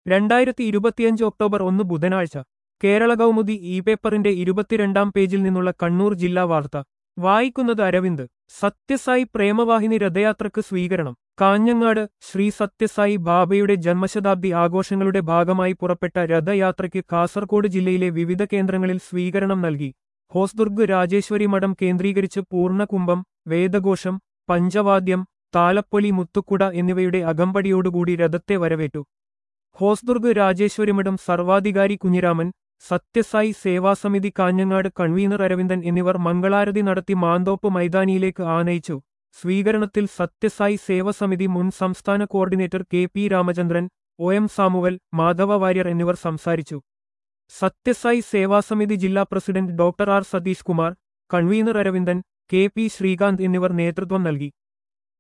രണ്ടായിരത്തി ഇരുപത്തിയഞ്ച് ഒക്ടോബർ ഒന്ന് ബുധനാഴ്ച കേരള കൗമുദി ഇ പേപ്പറിന്റെ ഇരുപത്തിരണ്ടാം പേജിൽ നിന്നുള്ള കണ്ണൂർ ജില്ലാ വാർത്ത വായിക്കുന്നത് അരവിന്ദ് സത്യസായി പ്രേമവാഹിനി രഥയാത്രക്ക് സ്വീകരണം കാഞ്ഞങ്ങാട് ശ്രീ സത്യസായി ബാബയുടെ ജന്മശതാബ്ദി ആഘോഷങ്ങളുടെ ഭാഗമായി പുറപ്പെട്ട രഥയാത്രയ്ക്ക് കാസർഗോഡ് ജില്ലയിലെ വിവിധ കേന്ദ്രങ്ങളിൽ സ്വീകരണം നൽകി ഹോസ്ദുർഗ് രാജേശ്വരി മഠം കേന്ദ്രീകരിച്ച് പൂർണ്ണകുംഭം വേദഘോഷം പഞ്ചവാദ്യം താലപ്പൊലി മുത്തുക്കുട എന്നിവയുടെ അകമ്പടിയോടുകൂടി രഥത്തെ വരവേറ്റു ഹോസ്ദുർഗ് രാജേശ്വരിമഠം സർവാധികാരി കുഞ്ഞിരാമൻ സത്യസായി സേവാസമിതി കാഞ്ഞങ്ങാട് കൺവീനർ അരവിന്ദൻ എന്നിവർ മംഗളാരതി നടത്തി മാന്തോപ്പ് മൈതാനിയിലേക്ക് ആനയിച്ചു സ്വീകരണത്തിൽ സത്യസായി സേവസമിതി മുൻ സംസ്ഥാന coordinator K P Ramachandran O M Samuel Madhava Warrier എന്നിവർ സംസാരിച്ചു സത്യസായി സേവാസമിതി ജില്ലാ president doctor R Satheesh Kumar convener Aravindan K P Srikanth എന്നിവർ നേതൃത്വം നൽകി